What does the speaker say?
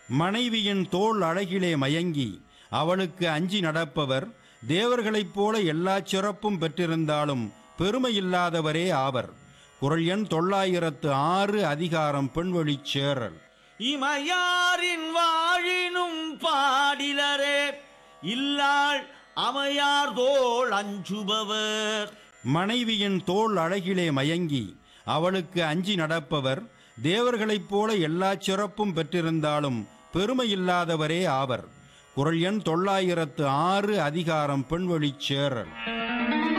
மனைவியின் தோள் அழகிலே மயங்கி அவளுக்கு அஞ்சி நடப்பவர் தேவர்களைப் போல எல்லா சிறப்பும் பெற்றிருந்தாலும் பெருமையில்லாதவரே ஆவர் குரல் எண் தொள்ளாயிரத்து ஆறு அதிகாரம் பெண்வழிச் சேரல் இமையாரின் வாழினும் பாடிலரே இல்லாள் அமையார் தோள் அஞ்சுபவர் மனைவியின் தோள் அழகிலே மயங்கி அவளுக்கு அஞ்சி நடப்பவர் தேவர்களைப் போல எல்லா சிறப்பும் பெற்றிருந்தாலும் பெருமையில்லாதவரே ஆவர் குரல் எண் தொள்ளாயிரத்து ஆறு அதிகாரம் பெண்வழிச் சேரல்